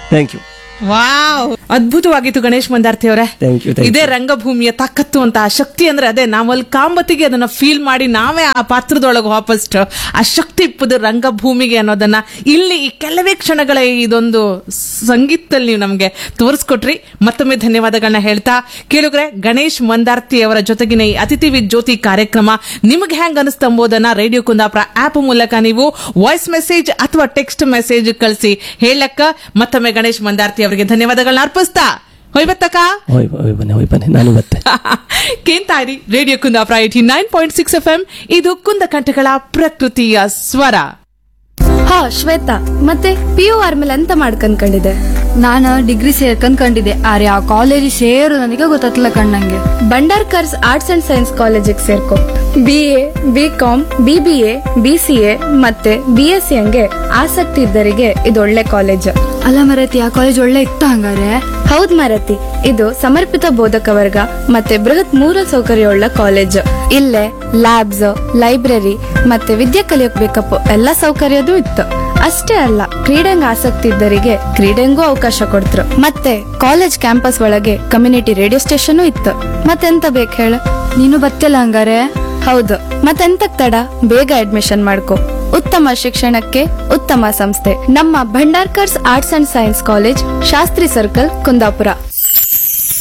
thank you wow ಅದ್ಭುತವಾಗಿತ್ತು ಗಣೇಶ್ ಮಂದಾರ್ತಿ ಅವರೇ Thank you, thank ಇದೇ ರಂಗಭೂಮಿಯ ತಾಕತ್ತು ಅಂತ ಆ ಶಕ್ತಿ ಅಂದ್ರೆ ಅದೇ ನಾವಲ್ಲಿ ಕಾಂಬತಿಗೆ ಅದನ್ನ ಫೀಲ್ ಮಾಡಿ ನಾವೇ ಆ ಪಾತ್ರದೊಳಗೆ ವಾಪಸ್ ಆ ಶಕ್ತಿ ಇಪ್ಪದು ರಂಗಭೂಮಿಗೆ ಅನ್ನೋದನ್ನ ಇಲ್ಲಿ ಈ ಕೆಲವೇ ಕ್ಷಣಗಳ ಇದೊಂದು ಸಂಗೀತದಲ್ಲಿ ನೀವು ನಮ್ಗೆ ತೋರಿಸ್ಕೊಟ್ರಿ ಮತ್ತೊಮ್ಮೆ ಧನ್ಯವಾದಗಳನ್ನ ಹೇಳ್ತಾ ಕೇಳುಗ್ರೆ ಗಣೇಶ್ ಮಂದಾರ್ತಿ ಅವರ ಜೊತೆಗಿನ ಈ ಅತಿಥಿ ವಿತ್ ಜ್ಯೋತಿ ಕಾರ್ಯಕ್ರಮ ನಿಮ್ಗೆ ಹೆಂಗ್ ಅನಿಸ್ತಾ ಎಂಬುದನ್ನ ರೇಡಿಯೋ ಕುಂದಾಪುರ ಆಪ್ ಮೂಲಕ ನೀವು ವಾಯ್ಸ್ ಮೆಸೇಜ್ ಅಥವಾ ಟೆಕ್ಸ್ಟ್ ಮೆಸೇಜ್ ಕಳಿಸಿ ಹೇಳಕ್ಕ ಮತ್ತೊಮ್ಮೆ ಗಣೇಶ್ ಮಂದಾರ್ತಿ ಅವರಿಗೆ ಧನ್ಯವಾದಗಳನ್ನ ಅರ್ಪಿಸ್ತಾ ಹೊಯ್ಬತ್ತಕ ಹೋಯ್ ಹೋಯ್ ಬನ್ನಿ ಹೋಯ್ ಬನ್ನಿ ನಾನು ಬತ್ತೆ ಕೇಂತಾರಿ radio Kundapura eighty nine point six F M ಇದು ಕುಂದಕಂಠಗಳ ಪ್ರಕೃತಿಯ ಸ್ವರ ಹಾ ಶ್ವೇತಾ ಮತ್ತೆ ಪಿ ಯು ಆರ್ಮೇಲೆ ಅಂತ ಮಾಡ್ಕಂಡ್ಕೊಂಡಿದೆ ನಾನು ಡಿಗ್ರಿ ಸೇರ್ಕೊಂಡ್ಕೊಂಡಿದ್ದೆ ಆದ್ರೆ ಆ ಕಾಲೇಜ್ ಸೇರು ನನಗೆ ಗೊತ್ತಾಗ್ತಿಲ್ಲ ಕಣ್ಣಂಗೆ ಬಂಡಾರ್ಕರ್ಸ್ ಆರ್ಟ್ಸ್ ಅಂಡ್ ಸೈನ್ಸ್ ಕಾಲೇಜಿಗೆ ಸೇರ್ಕೊ B A B com B B A B C A ಮತ್ತೆ ಬಿ ಎಸ್ ಸಿ ಹಂಗೆ ಆಸಕ್ತಿ ಇದ್ದರಿಗೆ ಇದು ಒಳ್ಳೆ ಕಾಲೇಜ್ ಅಲ್ಲ ಮರತಿ ಆ ಕಾಲೇಜ್ ಒಳ್ಳೆ ಇತ್ತು ಹಂಗಾರೆ ಹೌದ್ ಮಾರತಿ ಇದು ಸಮರ್ಪಿತ ಬೋಧಕ ವರ್ಗ ಮತ್ತೆ ಬೃಹತ್ ಮೂಲ ಸೌಕರ್ಯವುಳ್ಳ ಕಾಲೇಜ್ ಇಲ್ಲೇ ಲ್ಯಾಬ್ಸ್ ಲೈಬ್ರರಿ ಮತ್ತೆ ವಿದ್ಯೆ ಕಲಿಯೋಕ್ ಬೇಕಪ್ಪ ಎಲ್ಲ ಸೌಕರ್ಯದೂ ಇತ್ತು ಅಷ್ಟೇ ಅಲ್ಲ ಕ್ರೀಡೆಂಗ್ ಆಸಕ್ತಿ ಇದ್ದರಿಗೆ ಕ್ರೀಡೆಂಗೂ ಅವಕಾಶ ಕೊಡ್ತ್ರು ಮತ್ತೆ ಕಾಲೇಜ್ ಕ್ಯಾಂಪಸ್ ಒಳಗೆ ಕಮ್ಯುನಿಟಿ ರೇಡಿಯೋ ಸ್ಟೇಷನ್ ಇತ್ತು ಮತ್ತೆಂತ ಬೇಕು ಹೇಳು ನೀನು ಬತ್ತಿಲ್ಲ ಹಂಗಾರೆ ಹೌದು ಮತ್ತೆಂತಕ್ ತಡ ಬೇಗ ಅಡ್ಮಿಷನ್ ಮಾಡ್ಕೊ ಉತ್ತಮ ಶಿಕ್ಷಣಕ್ಕೆ ಉತ್ತಮ ಸಂಸ್ಥೆ ನಮ್ಮ Bhandarkars arts and science college Shastri circle Kundapura